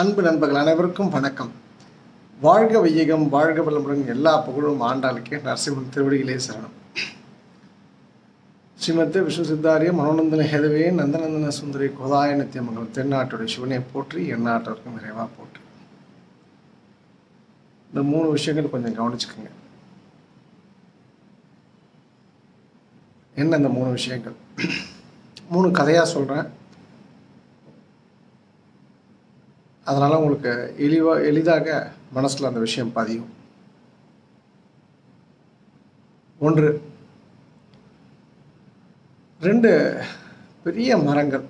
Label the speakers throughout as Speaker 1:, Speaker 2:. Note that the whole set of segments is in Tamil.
Speaker 1: அன்பு நண்பர்கள் அனைவருக்கும் வணக்கம் வாழ்க வையகம் வாழ்க வளமுடன் எல்லா புகழும் ஆண்டாளுக்கே நரசிம்மன் திருவடிகளே சரணம் ஸ்ரீமத்தே விஷ்ணு சித்தாரிய மனோநந்தன ஹேதவே நந்தநந்தன சுந்தரி கோதாய நித்தியமங்கலம் தென்னாட்டுடைய சிவனை போற்றி எந்நாட்டவருக்கும் நிறைவாக போற்றி இந்த மூணு விஷயங்கள் கொஞ்சம் கவனிச்சுக்கோங்க என்ன இந்த மூணு விஷயங்கள் மூணு கதையாக சொல்கிறேன் அதனால் உங்களுக்கு எளிவா எளிதாக மனசில் அந்த விஷயம் பதியும் ஒன்று ரெண்டு பெரிய மரங்கள்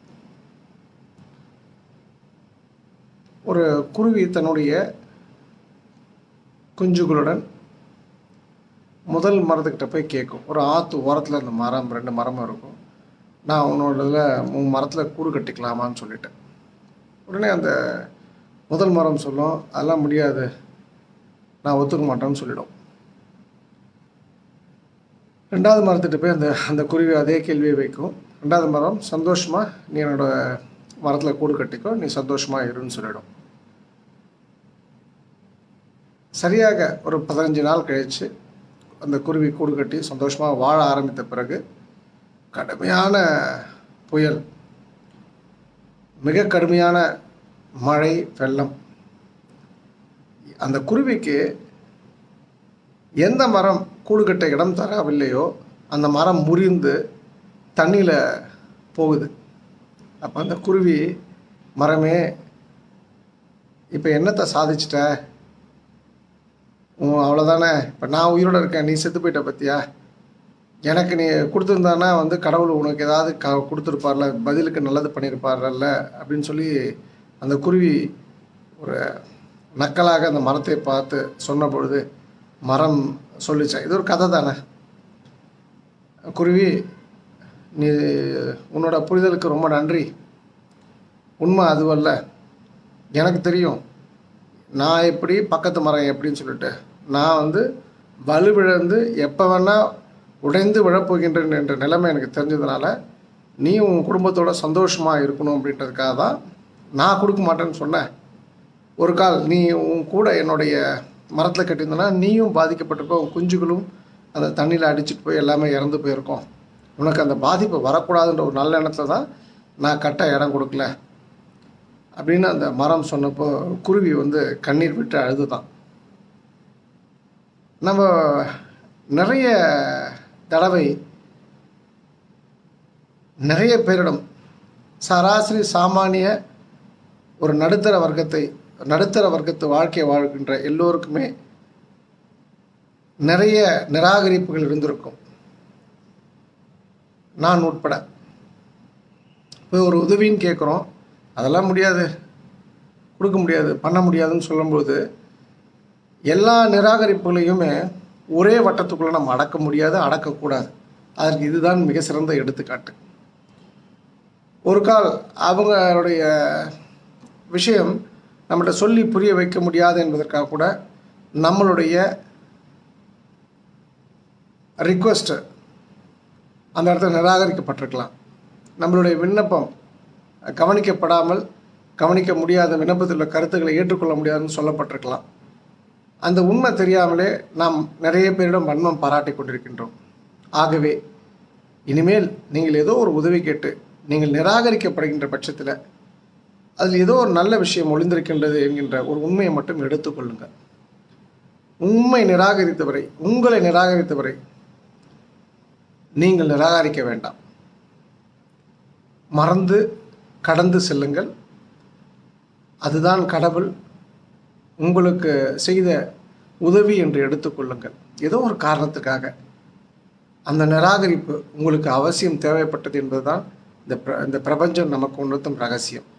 Speaker 1: ஒரு குருவி தன்னுடைய குஞ்சுகளுடன் முதல் மரத்துக்கிட்ட போய் கேட்கும் ஒரு ஆற்று ஓரத்தில் அந்த மரம் ரெண்டு மரமும் இருக்கும் நான் உன்னோட இதில் உன் மரத்தில் கூடு கட்டிக்கலாமான்னு சொல்லிட்டேன் உடனே அந்த முதல் மரம் சொல்லும் அதெல்லாம் முடியாது நான் ஒத்துக்க மாட்டேன்னு சொல்லிடும் ரெண்டாவது மரத்துட்டு போய் அந்த அந்த குருவி அதே கேள்வியை வைக்கும் ரெண்டாவது மரம் சந்தோஷமாக நீ என்னோட மரத்தில் கூடு கட்டிக்கோ நீ சந்தோஷமாக இருன்னு சொல்லிடும் சரியாக ஒரு பதினஞ்சு நாள் கழித்து அந்த குருவி கூடு கட்டி சந்தோஷமாக வாழ ஆரம்பித்த பிறகு கடுமையான புயல் மிக கடுமையான மழை வெள்ளம் அந்த குருவிக்கு எந்த மரம் கூடு கட்ட இடம் தரவில்லையோ அந்த மரம் முறிந்து தண்ணியில் போகுது அப்போ அந்த குருவி மரமே இப்போ என்னத்தை சாதிச்சிட்ட உன் அவ்வளோதானே இப்போ நான் உயிரோடு இருக்கேன் நீ செத்து போயிட்ட பத்தியா எனக்கு நீ கொடுத்துருந்தானா வந்து கடவுள் உனக்கு ஏதாவது க கொடுத்துருப்பார்ல பதிலுக்கு நல்லது பண்ணியிருப்பார்ல அப்படின்னு சொல்லி அந்த குருவி ஒரு நக்கலாக அந்த மரத்தை பார்த்து சொன்ன பொழுது மரம் சொல்லிச்சேன் இது ஒரு கதை தானே குருவி நீ உன்னோட புரிதலுக்கு ரொம்ப நன்றி உண்மை அதுவல்ல எனக்கு தெரியும் நான் எப்படி பக்கத்து மரம் எப்படின்னு சொல்லிட்டு நான் வந்து வலுவிழந்து எப்போ வேணால் உடைந்து விழப்போகின்றேன் என்ற நிலைமை எனக்கு தெரிஞ்சதுனால நீ உன் குடும்பத்தோட சந்தோஷமாக இருக்கணும் அப்படின்றதுக்காக தான் நான் கொடுக்க மாட்டேன்னு சொன்னேன் ஒரு கால் நீ உன் கூட என்னுடைய மரத்தில் கட்டியிருந்தனா நீயும் பாதிக்கப்பட்டிருப்ப உன் குஞ்சுகளும் அந்த தண்ணியில் அடிச்சுட்டு போய் எல்லாமே இறந்து போயிருக்கோம் உனக்கு அந்த பாதிப்பு வரக்கூடாதுன்ற ஒரு நல்ல எண்ணத்தில் தான் நான் கட்ட இடம் கொடுக்கல அப்படின்னு அந்த மரம் சொன்னப்போ குருவி வந்து கண்ணீர் விட்டு அழுதுதான் நம்ம நிறைய தடவை நிறைய பேரிடம் சராசரி சாமானிய ஒரு நடுத்தர வர்க்கத்தை நடுத்தர வர்க்கத்து வாழ்க்கை வாழ்கின்ற எல்லோருக்குமே நிறைய நிராகரிப்புகள் இருந்திருக்கும் நான் உட்பட இப்போ ஒரு உதவின்னு கேட்குறோம் அதெல்லாம் முடியாது கொடுக்க முடியாது பண்ண முடியாதுன்னு சொல்லும்போது எல்லா நிராகரிப்புகளையுமே ஒரே வட்டத்துக்குள்ளே நம்ம அடக்க முடியாது அடக்கக்கூடாது அதற்கு இதுதான் மிக சிறந்த எடுத்துக்காட்டு ஒரு கால் அவங்களுடைய விஷயம் நம்மகிட்ட சொல்லி புரிய வைக்க முடியாது என்பதற்காக கூட நம்மளுடைய ரிக்வஸ்ட்டு அந்த இடத்துல நிராகரிக்கப்பட்டிருக்கலாம் நம்மளுடைய விண்ணப்பம் கவனிக்கப்படாமல் கவனிக்க முடியாத விண்ணப்பத்தில் உள்ள கருத்துக்களை ஏற்றுக்கொள்ள முடியாதுன்னு சொல்லப்பட்டிருக்கலாம் அந்த உண்மை தெரியாமலே நாம் நிறைய பேரிடம் வன்மம் பாராட்டி கொண்டிருக்கின்றோம் ஆகவே இனிமேல் நீங்கள் ஏதோ ஒரு உதவி கேட்டு நீங்கள் நிராகரிக்கப்படுகின்ற பட்சத்தில் அதில் ஏதோ ஒரு நல்ல விஷயம் ஒளிந்திருக்கின்றது என்கின்ற ஒரு உண்மையை மட்டும் எடுத்துக்கொள்ளுங்கள் உண்மை நிராகரித்தவரை உங்களை நிராகரித்தவரை நீங்கள் நிராகரிக்க வேண்டாம் மறந்து கடந்து செல்லுங்கள் அதுதான் கடவுள் உங்களுக்கு செய்த உதவி என்று எடுத்துக்கொள்ளுங்கள் ஏதோ ஒரு காரணத்துக்காக அந்த நிராகரிப்பு உங்களுக்கு அவசியம் தேவைப்பட்டது என்பதுதான் இந்த பிர இந்த பிரபஞ்சம் நமக்கு உணர்த்தும் ரகசியம்